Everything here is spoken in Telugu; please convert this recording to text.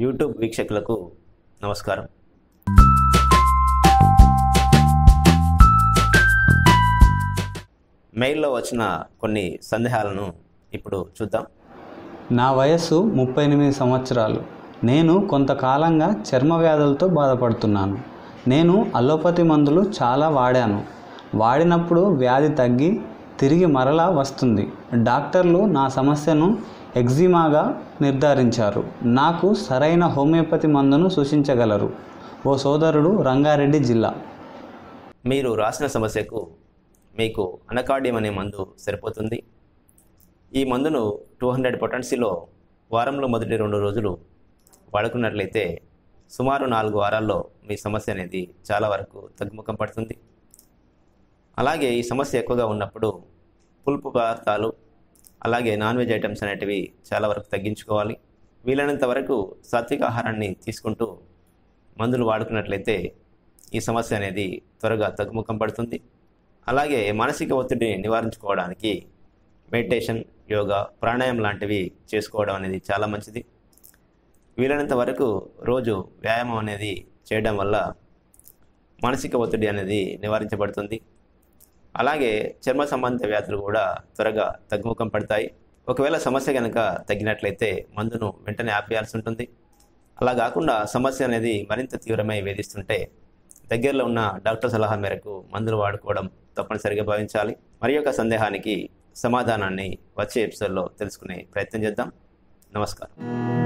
యూట్యూబ్ వీక్షకులకు నమస్కారం మెయిల్లో వచ్చిన కొన్ని సందేహాలను ఇప్పుడు చూద్దాం నా వయస్సు ముప్పై ఎనిమిది సంవత్సరాలు నేను కొంతకాలంగా చర్మ వ్యాధులతో బాధపడుతున్నాను నేను అలోపతి మందులు చాలా వాడాను వాడినప్పుడు వ్యాధి తగ్గి తిరిగి మరలా వస్తుంది డాక్టర్లు నా సమస్యను ఎగ్జిమాగా నిర్ధారించారు నాకు సరైన హోమియోపతి మందును సూచించగలరు ఓ సోదరుడు రంగారెడ్డి జిల్లా మీరు రాసిన సమస్యకు మీకు అనకార్డియం అనే మందు సరిపోతుంది ఈ మందును టూ హండ్రెడ్ పొటెన్సీలో వారంలో మొదటి రెండు రోజులు వాడుకున్నట్లయితే సుమారు నాలుగు వారాల్లో మీ సమస్య అనేది చాలా వరకు తగ్గుముఖం పడుతుంది అలాగే ఈ సమస్య ఎక్కువగా ఉన్నప్పుడు పులుపు పదార్థాలు అలాగే నాన్ వెజ్ ఐటమ్స్ అనేటివి చాలా వరకు తగ్గించుకోవాలి వీలైనంత వరకు సాత్విక ఆహారాన్ని తీసుకుంటూ మందులు వాడుకున్నట్లయితే ఈ సమస్య అనేది త్వరగా తగ్గుముఖం పడుతుంది అలాగే మానసిక ఒత్తిడిని నివారించుకోవడానికి మెడిటేషన్ యోగా ప్రాణాయామం లాంటివి చేసుకోవడం అనేది చాలా మంచిది వీలైనంత వరకు రోజు వ్యాయామం అనేది చేయడం వల్ల మానసిక ఒత్తిడి అనేది నివారించబడుతుంది అలాగే చర్మ సంబంధిత వ్యాధులు కూడా త్వరగా తగ్గుముఖం పడతాయి ఒకవేళ సమస్య కనుక తగ్గినట్లయితే మందును వెంటనే ఆపేయాల్సి ఉంటుంది అలా కాకుండా సమస్య అనేది మరింత తీవ్రమై వేధిస్తుంటే దగ్గరలో ఉన్న డాక్టర్ సలహా మేరకు మందులు వాడుకోవడం తప్పనిసరిగా భావించాలి మరి యొక్క సందేహానికి సమాధానాన్ని వచ్చే ఎపిసోడ్లో తెలుసుకునే ప్రయత్నం చేద్దాం నమస్కారం